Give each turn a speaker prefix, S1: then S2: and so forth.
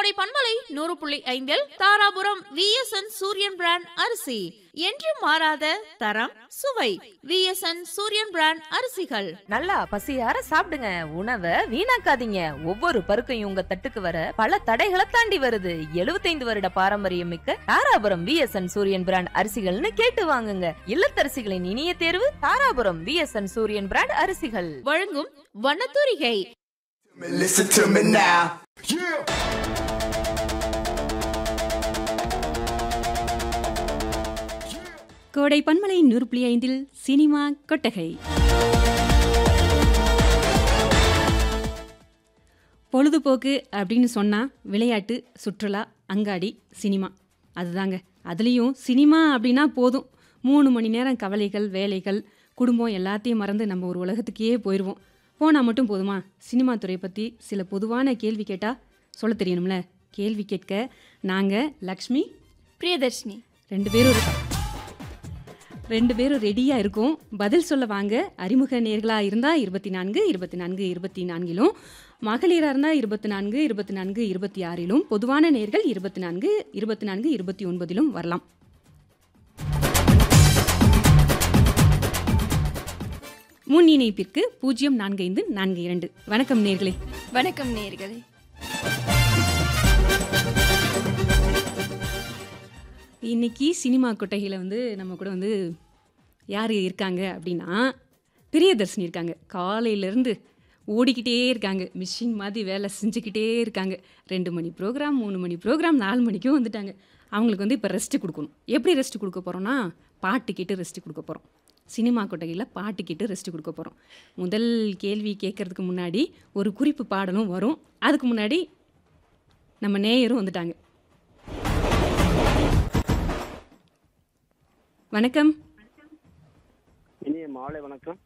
S1: கோடை பண்பலை நூறு புள்ளி ஐந்தில் தாராபுரம் விஎஸ்என் சூரியன் பிராண்ட் அரிசி என்று மாறாத தரம் சுவை விஎஸ்என் சூரியன் பிராண்ட் அரிசிகள்
S2: நல்லா பசியார சாப்பிடுங்க உணவை வீணாக்காதீங்க ஒவ்வொரு பருக்கையும் உங்க தட்டுக்கு வர பல தடைகளை தாண்டி வருது 75 வருட பாரம்பரியம் மிக்க தாராபுரம் விஎஸ்என் சூரியன் பிராண்ட் அரிசிகள்னு கேட்டு வாங்குங்க இல்லத்தரசிகளின் இனிய தேர்வு தாராபுரம் விஎஸ்என் சூரியன் பிராண்ட் அரிசிகள்
S1: வழங்கும் வண்ணத்தூரிகை
S3: Listen to me now.
S4: கோடை பன்மலை நூறு புள்ளி ஐந்தில் சினிமா கொட்டகை பொழுதுபோக்கு அப்படின்னு சொன்னால் விளையாட்டு சுற்றுலா அங்காடி சினிமா அதுதாங்க அதுலேயும் சினிமா அப்படின்னா போதும் மூணு மணி நேரம் கவலைகள் வேலைகள் குடும்பம் எல்லாத்தையும் மறந்து நம்ம ஒரு உலகத்துக்கே போயிடுவோம் போனால் மட்டும் போதுமா சினிமா துறை பற்றி சில பொதுவான கேள்வி கேட்டால் சொல்ல தெரியணும்ல கேள்வி கேட்க நாங்கள் லக்ஷ்மி
S5: பிரியதர்ஷினி
S4: ரெண்டு பேரும் இரு- ரெண்டு பேரும் ரெடியாக இருக்கும் பதில் சொல்ல வாங்க அறிமுக நேர்களாக இருந்தால் இருபத்தி நான்கு இருபத்தி நான்கு இருபத்தி நான்கிலும் மகளிராக இருந்தால் இருபத்தி நான்கு இருபத்தி நான்கு இருபத்தி ஆறிலும் பொதுவான நேர்கள் இருபத்தி நான்கு இருபத்தி நான்கு இருபத்தி ஒன்பதிலும் வரலாம் முன் இணைப்பிற்கு பூஜ்ஜியம் நான்கு ஐந்து நான்கு இரண்டு வணக்கம் நேர்களே
S5: வணக்கம் நேர்களே
S4: இன்னைக்கு சினிமா கொட்டகையில் வந்து நம்ம கூட வந்து யார் இருக்காங்க அப்படின்னா பிரியதர்ஷினி இருக்காங்க காலையிலேருந்து ஓடிக்கிட்டே இருக்காங்க மிஷின் மாதிரி வேலை செஞ்சுக்கிட்டே இருக்காங்க ரெண்டு மணி ப்ரோக்ராம் மூணு மணி ப்ரோக்ராம் நாலு மணிக்கும் வந்துட்டாங்க அவங்களுக்கு வந்து இப்போ ரெஸ்ட்டு கொடுக்கணும் எப்படி ரெஸ்ட் கொடுக்க போகிறோன்னா பாட்டு கேட்டு ரெஸ்ட் கொடுக்க போகிறோம் சினிமா கொட்டகையில் பாட்டு கேட்டு ரெஸ்ட் கொடுக்க போகிறோம் முதல் கேள்வி கேட்கறதுக்கு முன்னாடி ஒரு குறிப்பு பாடலும் வரும் அதுக்கு முன்னாடி நம்ம நேயரும் வந்துட்டாங்க வணக்கம்
S6: இனிய மாலை வணக்கம்